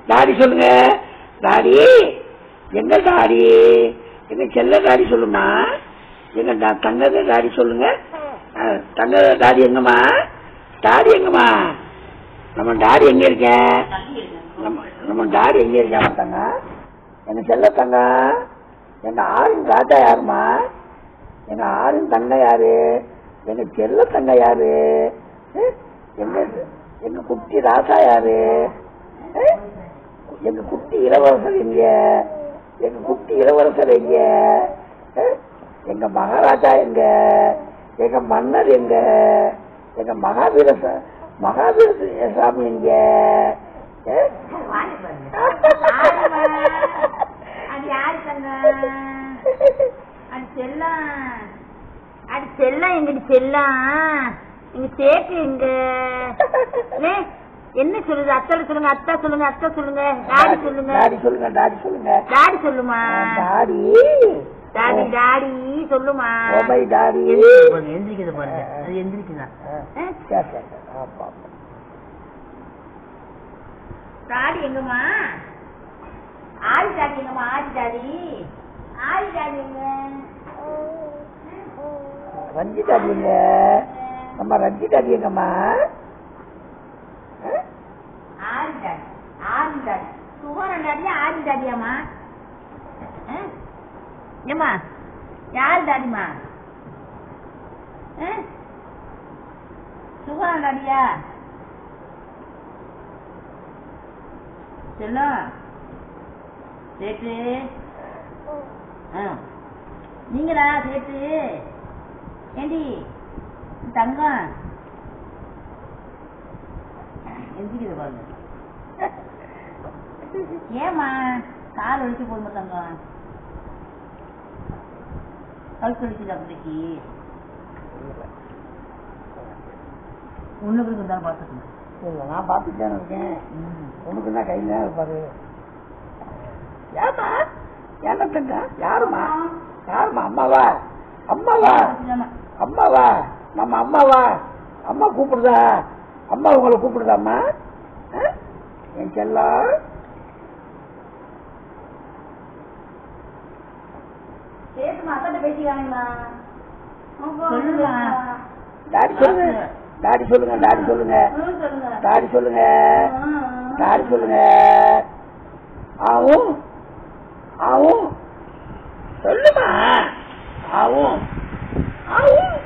Daddy சொல்லுங்க daddy எங்க daddy எங்க செல்ல டாடி சொல்லுமா எங்க டா- தங்க டாடி சொல்லுங்க அஹ், தங்க டாடி எங்கம்மா டாடி எங்கம்மா நம்ம டாடி எங்க இருக்க நம்ம நம்ம டாடி எங்க இருக்கா தங்க எங்க செல்ல தங்க எங்க ஆறின் தாத்தா யாருமா எங்க ஆறின் தங்க யாரு எங்க செல்ல தங்க யாரு அஹ், எங்க எங்க குட்டி ராசா யாரு அஹ், எங்க குட்டி இளவரசர் எங்க எங்க குட்டி இளவரசர் எங்க அஹ், எங்க மகாராஜா எங்க எங்க மன்னர் எங்க எங்க மகாவீர ச- மகாவீர ச- சாமி எங்க அஹ்? அது யாரு தங்க அது செல்லம் அது செல்லம் எங்கடி செல்லம் எங்க சேட்டு எங்க ஏ, என்ன சொல்லுது அத்தை சொல்லுங்க அத்தா சொல்லுங்க அத்தை சொல்லுங்க டாடி சொல்லுங்க டாடி சொல்லுங்க டாடி சொல்லுங்க டாடி சொல்லுமா டாடி டாடி டாடி சொல்லுமா ஓ மை டாடி எந்திரிக்குது பாருங்க அது எந்திரிக்குதா சரி சரி சரி. ஆமா, ஆமா. டாடி எங்கம்மா ஆடி டாடி எங்கம்மா ஆடி டாடி ஆடி டாடி எங்க ரஞ்சி டாடி எங்க நம்ம ரஞ்சி டாடி எங்கம்மா அஹ்? ஆடி டாடி ஆடி டாடி சுகரம் டாடியா ஆடி டாடியாம்மா ஆ? ஏம்மா யார் டாடிமா ஆ? சுகரம் டாடியா செல்லம் சேட்டு ஆ நீங்களா சேட்டு ஏண்டி தங்கம் எந்திரிக்குது பாருங்க ஏமா கால் வலிச்சு போடுமா தங்கம் கழுத்து வலிக்குது அப்படிக்கு ஒண்ணுக்கு இருந்தாலும் பார்த்துக்கணும் இல்ல, நான் பார்த்துட்டு தானே இருக்கேன் உனக்கு என்ன கையில தான் இருப்பாரு ஏமா என்ன தங்க யாருமா யாருமா அம்மாவா அம்மாவா அம்மாவா நம்ம அம்மாவா அம்மா கூப்பிடுதா அம்மா உங்களை கூப்பிடுதாம்மா அஹ்? என் செல்லம் சேட்டுமா அக்கா பேசிக்காங்களா சொல்லுமா டாடி சொல்லுங்க டாடி சொல்லுங்க டாடி சொல்லுங்க சொல்லுங்க டாடி சொல்லுங்க டாடி சொல்லுங்க ஆவும் ஆவும் சொல்லுமா ஆவும் ஆவும்